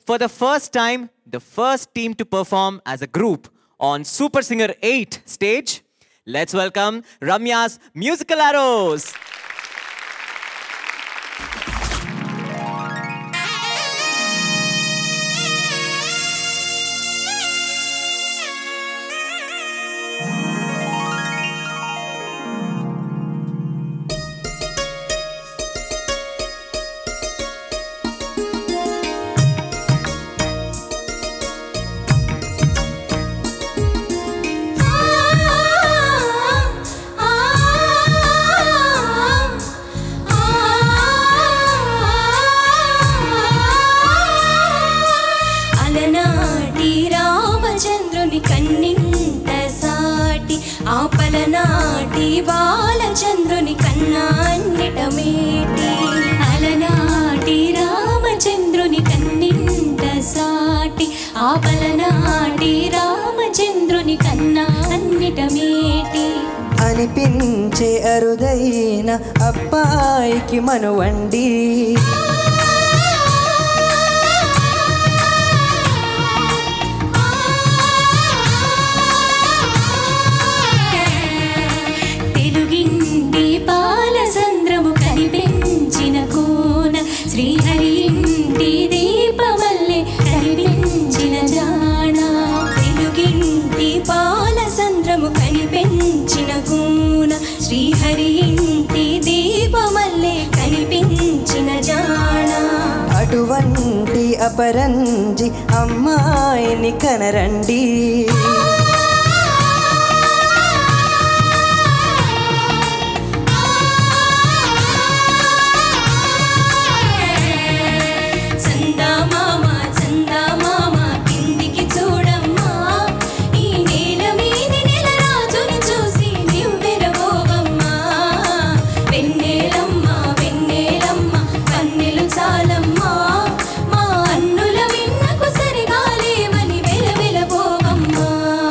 for the first time, the first team to perform as a group on Super Singer 8 stage. Let's welcome Ramya's Musical Arrows. అలనాటి రామచంద్రుని కన్నింట సాటి ఆపలనాటి బాలచంద్రుని కన్నాన్నిట మేటి అలనాటి రామచంద్రుని కన్నింట సాటి ఆపలనాటి రామచంద్రుని కన్నా అన్నిట మేటి అనిపించే అరుదైన అబ్బాయికి మనువండి తెలుగింటి పాలసంద్రము కనిపించిన కోన శ్రీహరి ఇంటి దీపమల్లె కనిపించిన జాణ తెలుగింటి పాలసంద్రము కనిపించిన కోన శ్రీహరి ఇంటి దీపమల్లె కనిపించిన జాణ అటువంటి అపరంజి అమ్మాయిని కనరండి చందమామ చందమామ కిందికి చూడమ్మా ఈ నేల మీది నెల రాజుని చూసి నివ్వెరబోవమ్మా వెన్నెలమ్మ వెన్నెలమ్మ కన్నెలు చాలమ్మా మా అన్నుల విన్నకు సరిగా లేవని వెలవెలబోవమ్మా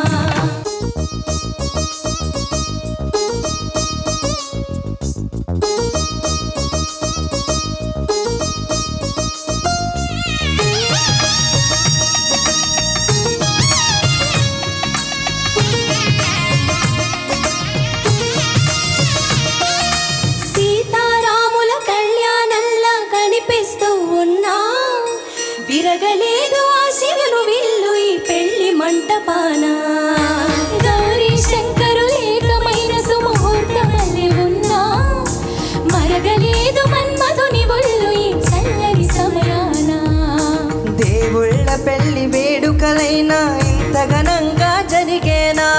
సీతారాముల కళ్యాణంలా కనిపిస్తూ ఉన్నా విరగలేదు ఆ శివులు విల్లు ఈ పెళ్లి మంటపాన గౌరీ శంకరులు ఏకమైన సుముహూర్తమల్లి ఉన్నా మరగలేదు మన్మధుని ఒళ్ళు ఈ చల్లని సమయాన దేవుళ్ళ పెళ్లి వేడుకలైనా ఇంత ఘనంగా జరిగేనా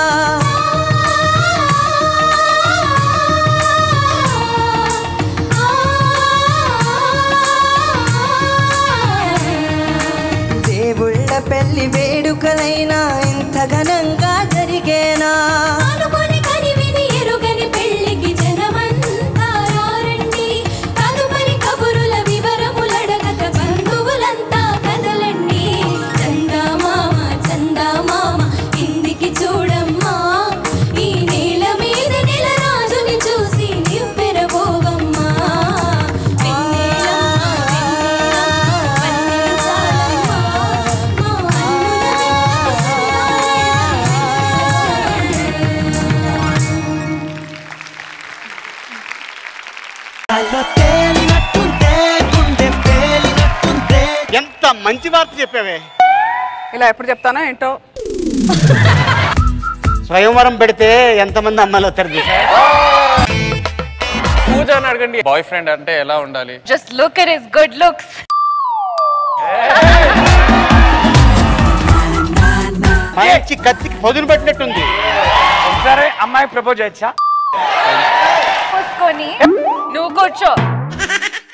దేవుళ్ళ పెళ్లి వేడుకలైనా ఇంత ఘనంగా జరిగేనా అనుకొని కనివిని ఎరుగని పెళ్లికి జనమంతా రారండి తదుపరి కబురుల వివరములడగక బంధువులంతా కదలండి చందమామ చందమామ కిందికి చూడమ్మా ఈ నేల మీద నెల రాజుని చూసి నివ్వెరబోవమ్మా వెన్నెలమ్మ, వెన్నెలమ్మ, వన్నెలు చాలమ్మా, మా అన్నుల వెన్నెల ఎంత మంచి వార్త చెప్పావే ఇలా ఎప్పుడు చెప్తానో ఏంటో స్వయంవరం పెడితే ఎంతమంది అమ్మాయిలు వస్తారు తెలుసా? పూజ అని అడగండి బాయ్ ఫ్రెండ్ అంటే ఎలా ఉండాలి just look at his good looks మంచి కత్తికి పొదును పెట్టినట్టుంది సరే అమ్మాయి ప్రపోజ్ చేయొచ్చా పూసుకొని నువ్వు కూర్చో